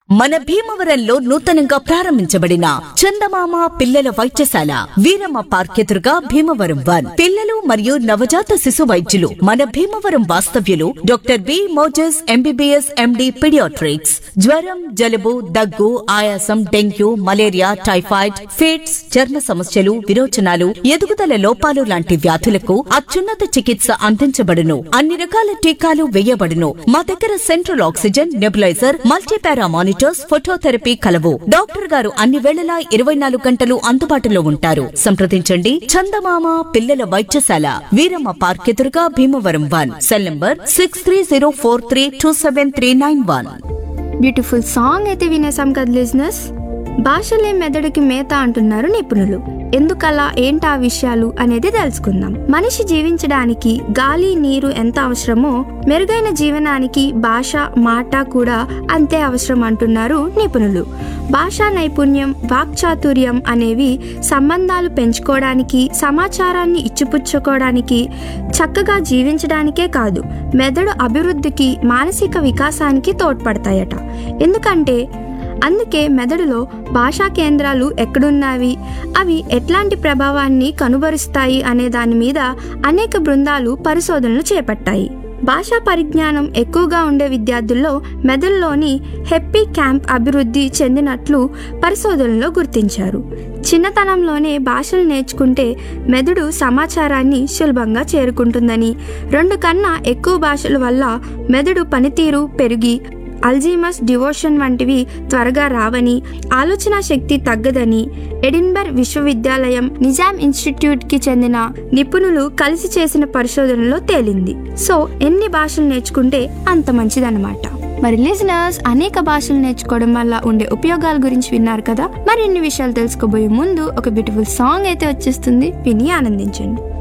మన భీమవరంలో నూతనంగా ప్రారంభించబడిన చందమామ పిల్లల వైద్యశాల వీరమ్మ పార్క్ ఎదురుగా భీమవరం వన్ పిల్లలు మరియు నవజాత శిశు వైద్యులు మన భీమవరం వాస్తవ్యులు doctor B Moses MBBS MD paediatrics జ్వరం జలుబు దగ్గు ఆయాసం డెంగ్యూ మలేరియా టైఫాయిడ్ ఫిట్స్ చర్మ సమస్యలు విరోచనాలు ఎదుగుదల లోపాలు లాంటి వ్యాధులకు అత్యున్నత చికిత్స అందించబడును అన్ని రకాల టీకాలు వేయబడును మా దగ్గర central oxygen nebuliser multipara monitors phototherapy కలవు డాక్టర్ గారు అన్ని వేళలా ఇరవై నాలుగు గంటలు అందుబాటులో ఉంటారు సంప్రదించండి చందమామ పిల్లల వైద్యశాల వీరమ్మ పార్క్ ఎదురుగా Bhimavaram one cell number six three zero four three two seven three nine one beautiful song అయితే వినేసాం కదా లిజినెస్ భాషలే మెదడుకి మేత అంటున్నారు నిపుణులు ఎందుకలా ఏంటా విషయాలు అనేది తెలుసుకుందాం మనిషి జీవించడానికి గాలి నీరు ఎంత అవసరమో మెరుగైన జీవనానికి భాష మాట కూడా అంతే అవసరం అంటున్నారు నిపుణులు భాషా నైపుణ్యం వాక్చాతుర్యం అనేవి సంబంధాలు పెంచుకోవడానికి సమాచారాన్ని ఇచ్చిపుచ్చుకోవడానికి చక్కగా జీవించడానికే కాదు మెదడు అభివృద్ధికి మానసిక వికాసానికి తోడ్పడతాయట ఎందుకంటే అందుకే మెదడులో భాషా కేంద్రాలు ఎక్కడున్నవి అవి ఎట్లాంటి ప్రభావాన్ని కనుబరుస్తాయి అనే దాని మీద అనేక బృందాలు పరిశోధనలు చేపట్టాయి భాషా పరిజ్ఞానం ఎక్కువగా ఉండే విద్యార్థుల్లో మెదడులోని హెప్పీ క్యాంప్ అభివృద్ధి చెందినట్లు పరిశోధనలో గుర్తించారు చిన్నతనంలోనే భాషలు నేర్చుకుంటే మెదడు సమాచారాన్ని సులభంగా చేరుకుంటుందని రెండు కన్నా ఎక్కువ భాషల వల్ల మెదడు పనితీరు పెరిగి అల్జీమస్ డివోషన్ వంటివి త్వరగా రావని ఆలోచన శక్తి తగ్గదని ఎడిన్బర్గ్ విశ్వవిద్యాలయం నిజాం ఇన్స్టిట్యూట్ కి చెందిన నిపుణులు కలిసి చేసిన పరిశోధనలో తేలింది సో ఎన్ని భాషలు నేర్చుకుంటే అంత మంచిదన్నమాట మరి లిజనర్స్ అనేక భాషలు నేర్చుకోవడం వల్ల ఉండే ఉపయోగాల గురించి విన్నారు కదా మరిన్ని విషయాలు తెలుసుకోబోయే ముందు ఒక బ్యూటిఫుల్ సాంగ్ అయితే వచ్చేస్తుంది విని ఆనందించండి